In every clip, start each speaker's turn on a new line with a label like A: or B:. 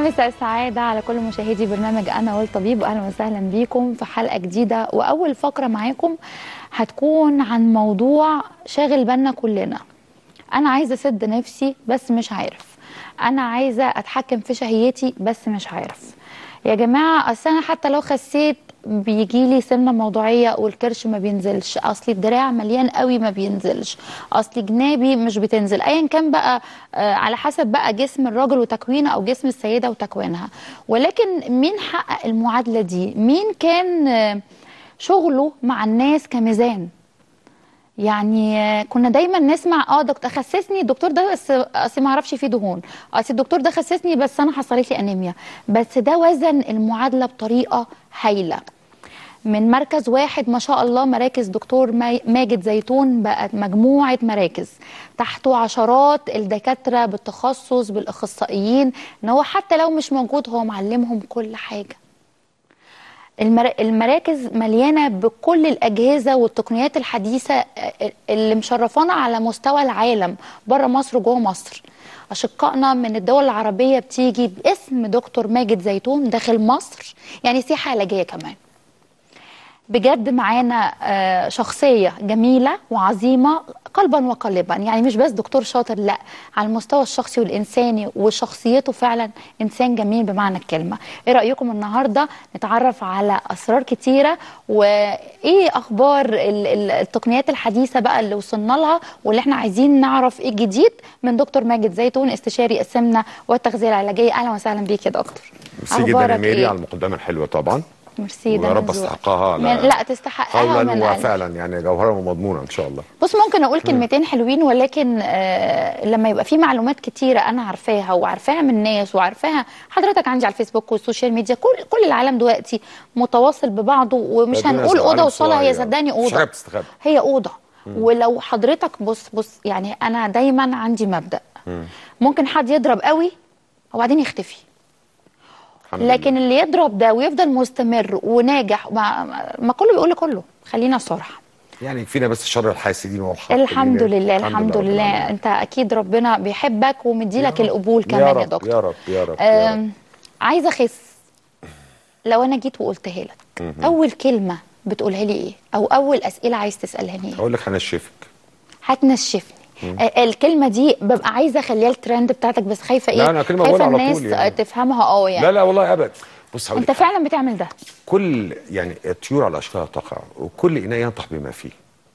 A: مساء السعادة على كل مشاهدي برنامج أنا والطبيب وأهلا وسهلا بيكم في حلقة جديدة وأول فقرة معاكم هتكون عن موضوع شاغل بالنا كلنا أنا عايزة أسد نفسي بس مش عارف أنا عايزة أتحكم في شهيتي بس مش عارف يا جماعة أصل أنا حتى لو خسيت بيجي لي سمنه موضوعيه والكرش ما بينزلش اصلي الدراع مليان قوي ما بينزلش اصلي جنابي مش بتنزل ايا كان بقى آه على حسب بقى جسم الراجل وتكوينه او جسم السيده وتكوينها ولكن مين حقق المعادله دي مين كان آه شغله مع الناس كميزان يعني آه، كنا دايما نسمع اه دكتور خسسني الدكتور ده بس اصل ما اعرفش فيه دهون اصل الدكتور ده خسسني بس انا حصلت لي انيميا بس ده وزن المعادله بطريقه هايله من مركز واحد ما شاء الله مراكز دكتور ماي- ماجد زيتون بقت مجموعة مراكز تحته عشرات الدكاترة بالتخصص بالأخصائيين ان هو حتى لو مش موجود هو معلمهم كل حاجة المر... المراكز مليانة بكل الأجهزة والتقنيات الحديثة اللي مشرفانا على مستوى العالم بره مصر وجوه مصر أشقائنا من الدول العربية بتيجي باسم دكتور ماجد زيتون داخل مصر يعني سياحة علاجية كمان بجد معانا آه، شخصية جميلة وعظيمة قلبا وقالبا يعني مش بس دكتور شاطر لا على المستوى الشخصي والإنساني وشخصيته فعلا إنسان جميل بمعنى الكلمة إيه رأيكم النهاردة نتعرف على أسرار كتيرة وإيه أخبار ال- ال- التقنيات الحديثة بقى اللي وصلنا لها واللي احنا عايزين نعرف إيه الجديد من دكتور ماجد زيتون استشاري السمنة والتغذية العلاجية أهلا وسهلا بيك يا دكتور
B: ميرسي جدا يا
A: أخبارك
B: ميري
A: إيه؟
B: على المقدمه الحلوه طبعا
A: ميرسي ده
B: ويا
A: من
B: رب
A: ذوقك.
B: استحقها
A: من لا تستحقها من
B: قولا
A: قلبي.
B: وفعلا يعني جوهره ومضمونه ان شاء الله
A: بص ممكن اقول كلمتين حلوين ولكن آه لما يبقى في معلومات كتيره انا عارفاها وعارفاها من ناس وعارفاها حضرتك عندي على الفيسبوك والسوشيال ميديا كل كل العالم دلوقتي متواصل ببعضه ومش
B: الدنيا
A: هنقول اوضه
B: عالم
A: وصاله هي
B: صغير.
A: صدقني
B: مش حاجه
A: اوضه
B: بتستخبى
A: هي اوضه ولو حضرتك بص بص يعني انا دايما عندي مبدا ممكن حد يضرب قوي وبعدين يختفي
B: الحمد
A: لكن
B: لله.
A: اللي يضرب ده ويفضل مستمر وناجح ما, ما كله بيقول كله خلينا صراحه
B: يعني يكفينا بس شر الحاسدين والحق
A: الحمد لله الحمد
B: رب
A: لله
B: العالمين.
A: انت اكيد ربنا بيحبك ومديلك
B: يا رب.
A: القبول
B: يا
A: كمان يا,
B: رب،
A: دكتور
B: يا رب يا رب يا رب
A: آم، عايزه اخس لو انا جيت وقلتها لك اول كلمه بتقولها لي ايه او اول اسئله عايز تسالها لي ايه
B: هقول لك هنشفك
A: هتنشفني آه، الكلمه دي ببقى عايزه اخليها الترند بتاعتك بس خايفه ايه
B: لا، أنا كلمة
A: خايفه
B: بقولها على
A: الناس
B: طول يعني.
A: تفهمها اه يعني
B: لا لا والله ابدا بص هقول
A: انت
B: لك
A: فعلا بتعمل ده
B: كل يعني الطيور على اشكالها تقع وكل اناء ينطح بما فيه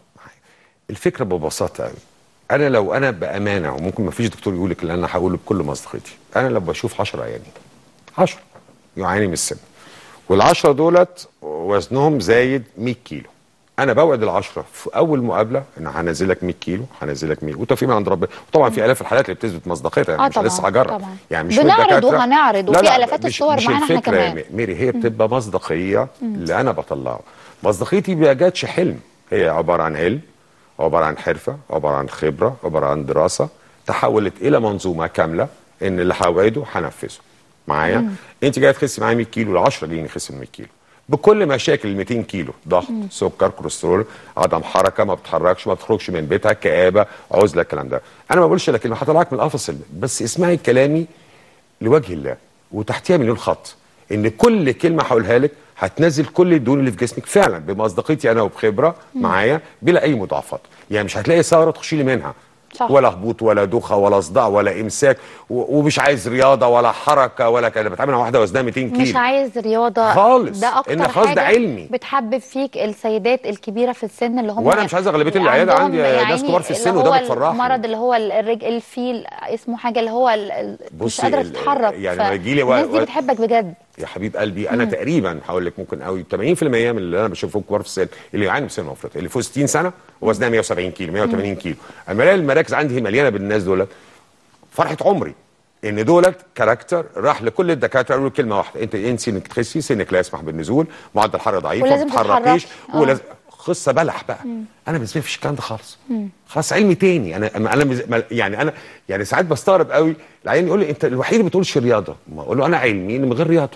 B: الفكره ببساطه قوي انا لو انا بامانه وممكن ما فيش دكتور يقول لك اللي انا هقوله بكل مصداقيتي انا لو بشوف 10 عيانين 10 يعاني من السن وال10 دولت وزنهم زايد 100 كيلو انا بوعد العشرة في اول مقابله ان هنزلك 100 كيلو هنزلك 100 وتوفيق من عند ربنا وطبعا في الاف الحالات اللي بتثبت مصداقيتها يعني
A: آه
B: مش
A: طبعاً،
B: لسه هجرب
A: طبعاً.
B: يعني مش
A: بنعرض
B: كل الدكاترة-
A: وهنعرض،
B: لا
A: وفي
B: لا
A: آلافات
B: مش
A: الصور
B: مش
A: معانا إحنا
B: الفكرة يا
A: كمان.
B: ميري هي بتبقى مصداقيه اللي انا بطلعه مصداقيتي ما جاتش حلم هي عباره عن علم عباره عن حرفه عباره عن خبره عباره عن دراسه تحولت الى منظومه كامله ان اللي هوعده هنفذه معايا انت جايه تخسي معايا 100 كيلو ال10 جايين يخسوا 100 كيلو بكل مشاكل ال 200 كيلو ضغط سكر كوليسترول عدم حركه ما بتتحركش ما بتخرجش من بيتها كآبه عزله الكلام ده انا ما بقولش لك كلمه هطلعك من القفص بس اسمعي كلامي لوجه الله وتحتيها مليون خط ان كل كلمه هقولها لك هتنزل كل الدهون اللي في جسمك فعلا بمصداقيتي انا وبخبره معايا بلا اي مضاعفات يعني مش هتلاقي ثغره تخشي لي منها
A: صح.
B: ولا هبوط ولا دوخه ولا صداع ولا امساك و- ومش عايز رياضه ولا حركه ولا كده بتعامل مع واحده وزنها 200 كيلو
A: مش عايز رياضه
B: خالص.
A: ده اكتر
B: إن خلاص ده
A: حاجة
B: علمي.
A: بتحبب فيك السيدات الكبيره في السن اللي هم
B: وأنا مش عايز أغلبية العيادة
A: عندهم
B: عندي ناس
A: يعني
B: كبار في السن
A: اللي
B: وده
A: هو
B: بتفرحني.
A: المرض اللي هو الرج الفيل اسمه حاجه اللي هو ال- ال- مش
B: بصي،
A: قادره
B: ال-
A: تتحرك
B: يعني
A: ف-
B: لما يجيلي و-
A: الناس دي
B: و-
A: بتحبك بجد
B: يا حبيب قلبي انا تقريبا هقول لك ممكن قوي 80% من اللي انا بشوفهم كبار في السن اللي يعانوا من سن افريقيا اللي فوق 60 سنه وزنها 170 كيلو 180 كيلو اما الاقي المراكز عندي مليانه بالناس دولت فرحه عمري ان دولت كاركتر راح لكل الدكاتره قالوا له كلمه واحده انت انسي انك تخسي سنك لا يسمح بالنزول معدل الحراره ضعيف ما
A: ولازم
B: بتتحركيش
A: تتحركي. آه.
B: ولازم قصه بلح بقى انا بالنسبه لي مفيش الكلام ده خالص خلاص علمي تاني انا انا مز- ما- يعني انا يعني ساعات بستغرب قوي العيان يقول لي انت الوحيد اللي ما بتقولش رياضه ما اقول له انا علمي إن من غير رياضه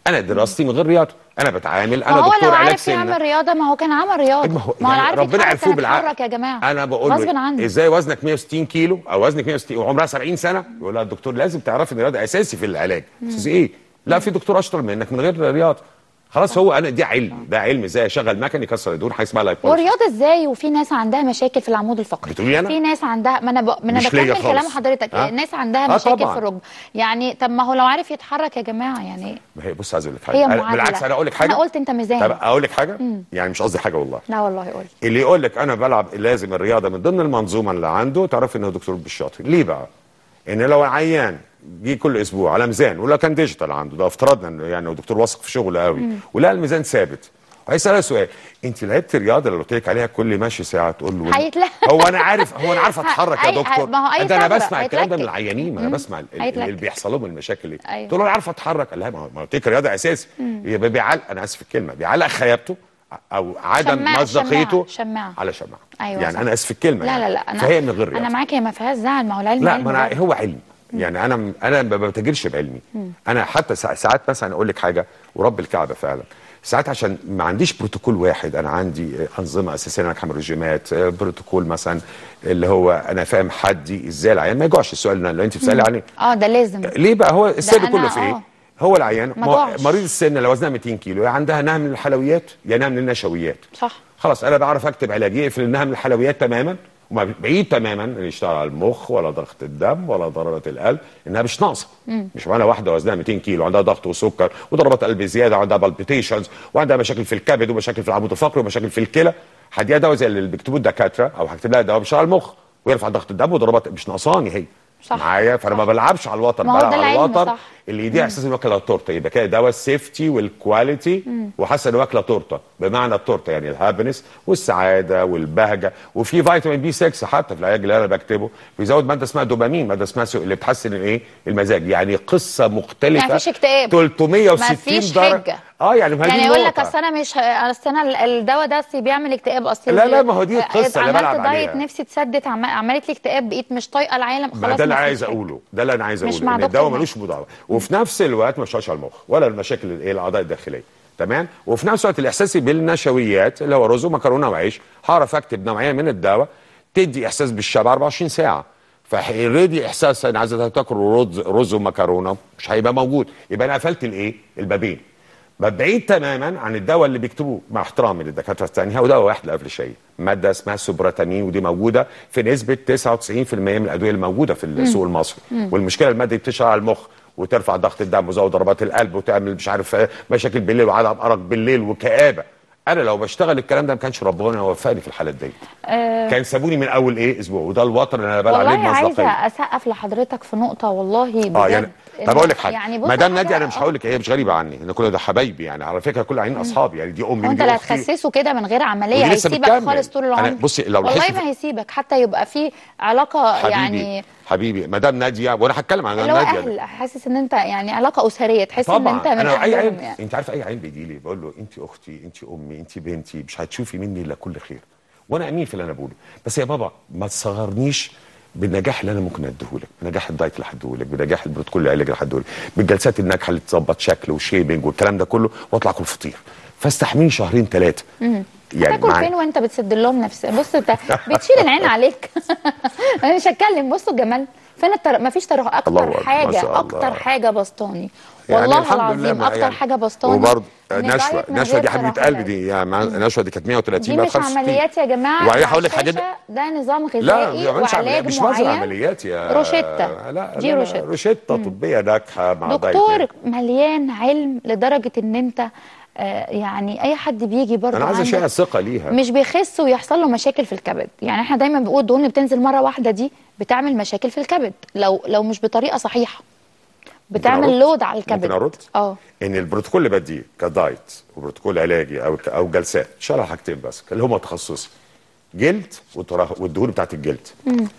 B: انا دراستي من غير رياضه انا بتعامل
A: ما
B: انا
A: هو لو
B: دكتور علاج
A: عارف
B: سمنه
A: يعمل رياضه ما هو كان عمل رياضه
B: ما هو
A: ما هو
B: يعني
A: عارف
B: ربنا
A: يتحرك
B: عرفوه
A: كان
B: بالعقل
A: يتحرك يا جماعه
B: انا بقول
A: غصب
B: له
A: عنه
B: ازاي وزنك 160 كيلو او وزنك 160 وعمرها 70 سنه يقول لها الدكتور لازم تعرفي ان الرياضه اساسي في العلاج اساسي ايه لا في دكتور اشطر منك من غير رياضه خلاص هو انا دي علم ده علم ازاي اشغل مكن يكسر الدهون حاجه اسمها لايبوليس
A: والرياضه ازاي وفي ناس عندها مشاكل في العمود الفقري
B: بتقولي أنا؟
A: في ناس عندها ما انا ب... ما انا
B: مش ليا
A: بكمل
B: خالص.
A: كلام حضرتك
B: ها؟
A: الناس عندها
B: آه
A: مشاكل
B: طبعاً.
A: في الركبه يعني طب ما هو لو عارف يتحرك يا جماعه يعني
B: ما هي بص عايز اقول لك حاجه
A: هي
B: أنا-
A: معادله
B: بالعكس انا اقول لك حاجه
A: انا قلت انت ميزان
B: طب اقول لك حاجه يعني مش قصدي حاجه والله
A: لا والله قول
B: اللي يقول لك انا بلعب لازم الرياضه من ضمن المنظومه اللي عنده تعرف انه دكتور بالشاطر ليه بقى ان لو عيان جه كل اسبوع على ميزان ولا كان ديجيتال عنده ده افترضنا انه يعني هو دكتور واثق في شغله قوي ولقى الميزان ثابت هيسألها سؤال انت لعبت الرياضه اللي قلت لك عليها كل ماشي ساعه تقول له
A: هيتلا-
B: هو انا عارف هو انا عارف اتحرك يا
A: أي-
B: دكتور
A: ما هو أي
B: ده انا
A: ثغرة،
B: بسمع الكلام ده من
A: هيتلكك.
B: العيانين ما انا بسمع ال- ال- اللي
A: هيتلكك.
B: بيحصل لهم المشاكل دي
A: أيوة.
B: قلت له انا عارف اتحرك قال لا ما هو ما قلت لك الرياضه اساسي يبقى بيعلق انا اسف في الكلمه بيعلق خيابته او عدم
A: شماعة-
B: مصداقيته
A: شماعة- شماعة.
B: على شماعه
A: أيوة
B: يعني
A: صح.
B: انا اسف في الكلمه
A: لا
B: يعني.
A: لا لا انا
B: فهي من غير
A: انا
B: رياضه
A: معاك هي ما فيهاش زعل ما هو العلم
B: لا
A: علم
B: ما انا
A: برضه.
B: هو علم يعني انا انا ما بتاجرش بعلمي انا حتى سا- ساعات مثلا اقول لك حاجه ورب الكعبه فعلا ساعات عشان ما عنديش بروتوكول واحد انا عندي انظمه اساسيه انا احمل رجيمات بروتوكول مثلا اللي هو انا فاهم حدي ازاي العيان ما يجوعش السؤال اللي انت بتسالي عليه
A: اه ده لازم
B: ليه بقى هو السر
A: أنا-
B: كله في ايه
A: آه.
B: هو العيان
A: ما
B: ما-
A: جوعش.
B: مريض السن اللي وزنها 200 كيلو يا عندها نهم من الحلويات يا نهم من النشويات
A: صح
B: خلاص انا بعرف اكتب علاج يقفل انها من الحلويات تماما وما بعيد تماما ان يشتغل على المخ ولا ضغط الدم ولا ضربات القلب انها مش ناقصه مش معنى واحده وزنها 200 كيلو عندها ضغط وسكر وضربات قلب زياده وعندها بالبيتيشنز وعندها مشاكل في الكبد ومشاكل في العمود الفقري ومشاكل في الكلى هديها دواء زي اللي بيكتبوه الدكاتره او هكتب لها دواء بيشتغل على المخ ويرفع ضغط الدم وضربات مش ناقصاني هي
A: صح.
B: معايا فانا ما بلعبش على الوتر
A: ما هو
B: بلعب
A: ده
B: على
A: العلم،
B: الوتر
A: صح.
B: اللي يديها احساس انه واكله تورته يبقى كده دواء السيفتي والكواليتي وحاسه انه واكله تورته بمعنى التورته يعني الهابنس والسعاده والبهجه وفي فيتامين بي 6 حتى في العلاج اللي انا بكتبه بيزود ماده اسمها دوبامين ماده اسمها سو... اللي بتحسن الايه المزاج يعني قصه مختلفه
A: يعني مفيش اكتئاب.
B: 360
A: مفيش
B: درجه
A: حجة.
B: اه يعني ما هي
A: يعني
B: دي
A: يقول لك
B: النقطة.
A: اصل انا مش اصل انا الدواء ده اصل بيعمل اكتئاب اصل
B: لا، لا، ما هو دي القصة اللي بلعب
A: عملت دايت
B: عليها.
A: نفسي اتسدت عم- عملت لي اكتئاب بقيت مش طايقه العالم
B: ما
A: خلاص
B: ده اللي
A: مفيش
B: عايز
A: حاجة.
B: اقوله ده اللي انا عايز
A: مش
B: اقوله
A: مع
B: ان
A: دكتور
B: الدواء
A: ماهر.
B: ملوش مضاعفه وفي نفس الوقت ما بيشتغلش على المخ ولا المشاكل الايه الاعضاء الداخليه تمام وفي نفس الوقت الاحساسي بالنشويات اللي هو رز ومكرونه وعيش هعرف اكتب نوعيه من الدواء تدي احساس بالشبع 24 ساعه فاوريدي احساس انا عايز تاكل رز رز ومكرونه مش هيبقى موجود يبقى انا قفلت الايه البابين بقى بعيد تماما عن الدواء اللي بيكتبوه مع احترامي للدكاتره الثانيه هو دواء واحد لقفل شيء ماده اسمها سوبراتامين ودي موجوده في نسبه 99% من الادويه اللي موجوده في السوق المصري والمشكله الماده دي بتشتغل على المخ وترفع ضغط الدم وتزود ضربات القلب وتعمل مش عارف آه، مشاكل بالليل وعدم ارق بالليل وكآبه انا لو بشتغل الكلام ده ما كانش ربنا يوفقني في الحالات دي
A: آه،
B: كان سابوني من اول ايه اسبوع وده الوتر اللي انا بلعب عليه
A: والله عايزه
B: بمصداقيه
A: اسقف لحضرتك في نقطه والله بجد
B: اه يعني
A: إن-
B: طب اقول لك حاجه
A: يعني بص
B: مدام
A: حاجة-
B: ناديه انا مش
A: آه.
B: هقول لك هي مش غريبه عني ان كل ده حبايبي يعني على فكره كل عينين اصحابي يعني دي امي
A: هو انت
B: ودي
A: اللي
B: اختي
A: هتخسسه كده من غير عمليه
B: ودي لسه
A: هيسيبك
B: بتكمل.
A: خالص طول
B: أنا-
A: العمر
B: بصي، لو
A: والله
B: لاحظت-
A: ما هيسيبك حتى يبقى في علاقه
B: حبيبي
A: يعني
B: حبيبي مدام ناديه وانا هتكلم عن
A: اللي هو
B: ناديه
A: اهل حاسس ان انت يعني علاقه اسريه تحس ان
B: طبعا
A: انت من
B: انا اي
A: اهلهم
B: عين
A: يعني
B: انت عارف اي عين بيجي لي بقول له انت اختي انت امي انت بنتي مش هتشوفي مني الا كل خير وانا امين في اللي انا بقوله بس يا بابا ما تصغرنيش بالنجاح اللي انا ممكن اديهولك بنجاح الدايت اللي هديهولك بنجاح البروتوكول العلاجي اللي هديهولك بالجلسات الناجحه اللي تظبط شكل وشيبنج والكلام ده كله واطلع اكل فطير فاستحملني شهرين ثلاثه
A: هتاكل فين وانت بتسد لهم نفس بص انت بتشيل العين عليك انا مش هتكلم بصوا الجمال فين التر... مفيش ترى
B: الله
A: اكتر
B: أكبر، ما
A: حاجه
B: شاء الله.
A: اكتر حاجه بسطاني
B: يعني
A: والله
B: الحمد لله
A: العظيم
B: ما-
A: اكتر
B: يعني
A: حاجه بسطاني
B: وبرضه
A: إن
B: نشوه
A: الدايت من
B: نشوه
A: غير
B: دي حبيبه
A: ترهلات.
B: قلبي دي يعني مع- نشوه دي كانت 130
A: دي
B: بقى
A: مش
B: 65
A: عمليات يا جماعه
B: وبعدين
A: على
B: هقول لك حاجه
A: الشاشة ده نظام
B: لا
A: غذائي
B: ما بيعملش عمليات
A: وعلاج
B: مش منظر
A: معين
B: عمليات يا
A: روشتة.
B: لا
A: دي
B: لا لا
A: روشتة.
B: روشتة طبيه ناجحه مع
A: دكتور
B: دايت.
A: مليان علم لدرجه ان انت آه، يعني اي حد بيجي برضه
B: انا عايز
A: عندك
B: اشيع الثقه ليها
A: مش بيخس ويحصل له مشاكل في الكبد يعني احنا دايما بنقول الدهون اللي بتنزل مره واحده دي بتعمل مشاكل في الكبد لو لو مش بطريقه صحيحه بتعمل
B: أرد؟
A: لود على الكبد
B: ممكن ارد
A: اه
B: ان البروتوكول اللي بديه كدايت وبروتوكول علاجي او او جلسات شرح حاجتين بس اللي هم تخصصي جلد وترا- والدهون بتاعت الجلد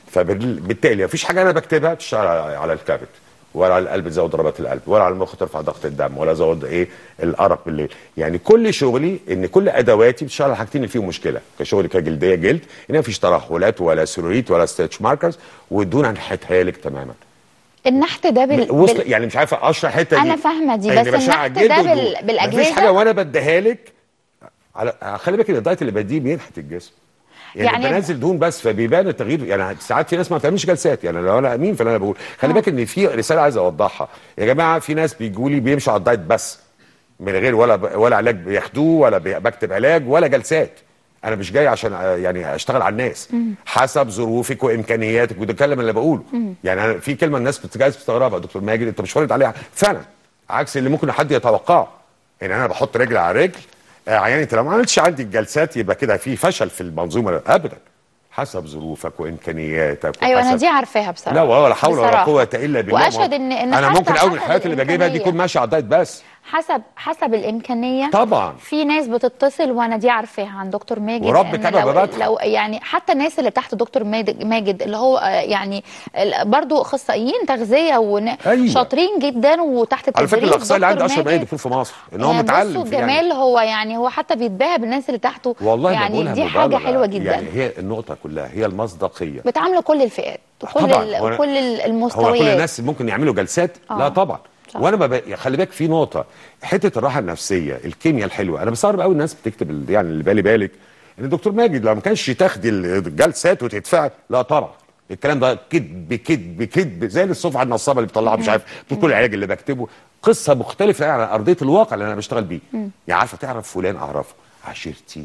B: فبالتالي مفيش حاجه انا بكتبها تشتغل على على الكبد ولا على القلب تزود ضربات القلب ولا على المخ ترفع ضغط الدم ولا زود ايه الارق بالليل يعني كل شغلي ان كل ادواتي بتشتغل على الحاجتين اللي فيهم مشكله كشغل كجلديه جلد ان مفيش ترهلات ولا سيلوليت ولا ستيتش ماركرز والدهون هنحتها لك تماما
A: النحت ده بال...
B: وصل
A: بال...
B: يعني مش عارف اشرح الحته دي
A: أنا فاهمة دي،
B: إن
A: بس
B: بشعة
A: النحت
B: جلد
A: ده
B: ودهون.
A: بال- بالأجهزة؟
B: مفيش حاجه وانا بديها لك على خلي بالك ان الدايت اللي بديه بينحت الجسم يعني,
A: يعني-
B: يعني بنزل دهون بس فبيبان التغيير يعني ساعات في ناس ما بتعملش جلسات يعني لو انا امين في اللي انا بقول خلي بالك ان في رساله عايز اوضحها يا جماعه في ناس بيجوا لي بيمشوا على الدايت بس من غير ولا ولا علاج بياخدوه ولا بي- بكتب علاج ولا جلسات انا مش جاي عشان آه، يعني اشتغل على الناس حسب ظروفك وامكانياتك وده الكلام اللي بقوله يعني أنا في كلمه الناس بتجاز بتستغربها دكتور ماجد انت مش فارض عليها فعلا عكس اللي ممكن حد يتوقعه يعني انا بحط رجل على رجل آه، عيان انت لو ما عملتش عندي الجلسات يبقى كده في فشل في المنظومه ابدا حسب ظروفك وامكانياتك
A: ايوه انا
B: وحسب-
A: دي عارفاها بصراحه
B: لا ولا حول ولا
A: بصراحة.
B: قوه الا بالله
A: واشهد ان ان
B: انا
A: حتى
B: ممكن اول
A: حسب
B: الحالات اللي بجيبها دي
A: الإمكانية.
B: يكون ماشي على الدايت بس
A: حسب حسب الامكانيه
B: طبعا
A: في ناس بتتصل وانا دي عارفاها عن دكتور ماجد
B: ورب
A: إن
B: كما
A: لو,
B: بباتها.
A: لو يعني حتى الناس اللي تحت دكتور ماجد, ماجد اللي هو آه، يعني ال- برضو اخصائيين تغذيه
B: أيوة.
A: وشاطرين جدا وتحت
B: على فكره
A: التدريب
B: الاخصائي اللي عندي
A: دكتور
B: اشرف اي
A: ماجد.
B: دكتور في مصر ان هو
A: يعني
B: متعلم
A: بصوا
B: في يعني
A: الجمال هو يعني هو حتى بيتباهى بالناس اللي تحته
B: والله
A: يعني
B: بقولها
A: دي حاجه
B: مبالغة.
A: حلوه جدا
B: يعني هي النقطه كلها هي المصداقيه
A: بتعاملوا كل الفئات وكل
B: طبعاً.
A: ال-
B: هو أنا-
A: وكل ال-
B: هو
A: المستويات
B: كل الناس ممكن يعملوا جلسات
A: آه.
B: لا طبعا
A: صح.
B: وانا ما ب... خلي بالك في نقطه حته الراحه النفسيه الكيمياء الحلوه انا بستغرب قوي الناس بتكتب ال- يعني اللي بالي بالك ان الدكتور ماجد لو ما كانش تاخدي الجلسات وتدفعي لا طبعا الكلام ده كذب كذب كذب زي الصفحه النصابه اللي بيطلعها مش عارف بكل العلاج اللي بكتبه قصه مختلفه يعني عن ارضيه الواقع اللي انا بشتغل بيه يعني عارفه تعرف فلان اعرفه عشيرتي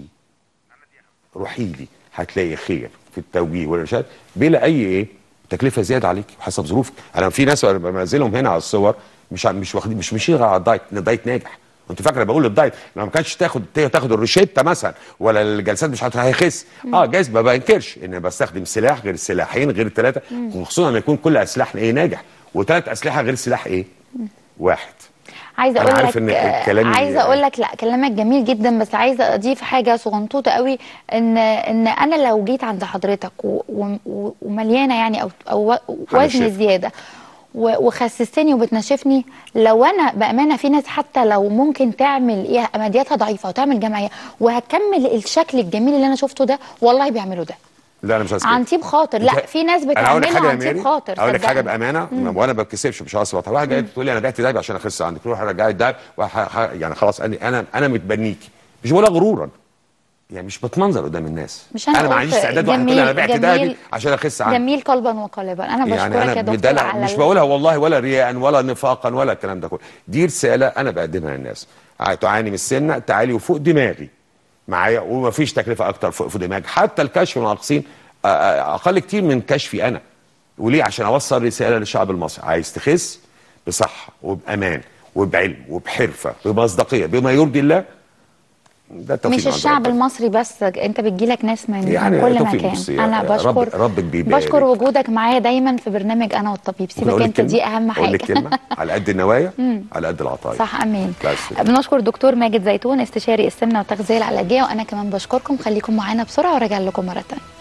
B: روحي لي هتلاقي خير في التوجيه والارشاد بلا اي ايه تكلفه زياده عليك حسب ظروفك انا في ناس أنا بنزلهم هنا على الصور مش مش واخدين مش ماشيين غير على الدايت إن الدايت ناجح انت فاكره بقول الدايت لو ما كانش تاخد تاخد الروشيتا مثلا ولا الجلسات مش هت- هيخس اه جايز ما بنكرش ان بستخدم سلاح غير السلاحين غير الثلاثه وخصوصا لما يكون كل اسلحه ايه ناجح وثلاث اسلحه غير سلاح ايه واحد
A: عايزه
B: أنا
A: اقول
B: عارف
A: لك
B: إن
A: آه،
B: كلامي-
A: عايزه اقول لك لا كلامك جميل جدا بس عايزه اضيف حاجه صغنطوطه قوي ان ان انا لو جيت عند حضرتك و- و- ومليانه يعني او او وزن
B: هنشفك.
A: زياده و- وخسستني وبتنشفني لو انا بامانه في ناس حتى لو ممكن تعمل ايه مادياتها ضعيفه وتعمل جمعيه وهتكمل الشكل الجميل اللي انا شفته ده والله بيعملوا ده
B: لا انا مش عايز كده.
A: عن طيب خاطر لا
B: أنت-
A: في ناس
B: انا اقول لك
A: بتعملها
B: حاجه يا
A: عن طيب
B: ميري
A: خاطر
B: اقول لك حاجه
A: صدقني.
B: بامانه وانا ما بتكسفش مش هقص بطل واحد جاي تقول لي انا بعت دايب عشان اخس عندك روح رجعي الدايب وح- ح- يعني خلاص انا انا انا متبنيكي مش بقولها غرورا يعني مش بتمنظر قدام الناس
A: مش انا
B: انا ما
A: قلت
B: عنديش استعداد واحد يقول لي انا بعت
A: جميل-
B: دايبي عشان اخس عندك
A: جميل قلبا وقالبا انا بشكرك
B: يعني
A: يا
B: انا
A: دكتور
B: بدلع
A: على
B: مش
A: ال-
B: بقولها والله ولا رياء ولا نفاقا ولا الكلام ده كله دي رساله انا بقدمها للناس ع- تعاني من السنه تعالي وفوق دماغي معايا ومفيش تكلفه اكتر فوق في دماغي حتى الكشف الناقصين آه، آه، اقل كتير من كشفي انا وليه عشان اوصل رساله للشعب المصري عايز تخس بصحه وبامان وبعلم وبحرفه بمصداقيه بما يرضي الله ده التوفيق
A: مش
B: من عند
A: الشعب
B: ربنا.
A: المصري بس انت بتجيلك ناس من
B: يعني
A: كل
B: توفيق
A: مكان
B: بصي،
A: انا
B: رب-
A: بشكر
B: ربك بيبارك.
A: بشكر وجودك معايا دايما في برنامج انا والطبيب
B: ممكن
A: سيبك
B: أقول لك
A: انت دي
B: كلمة؟
A: اهم
B: اقول لك
A: حاجه
B: كلمه على قد النوايا على قد العطايا
A: صح امين
B: بس.
A: بنشكر دكتور ماجد زيتون استشاري السمنه والتغذيه العلاجيه وانا كمان بشكركم خليكم معانا بسرعه وراجع لكم مره تانية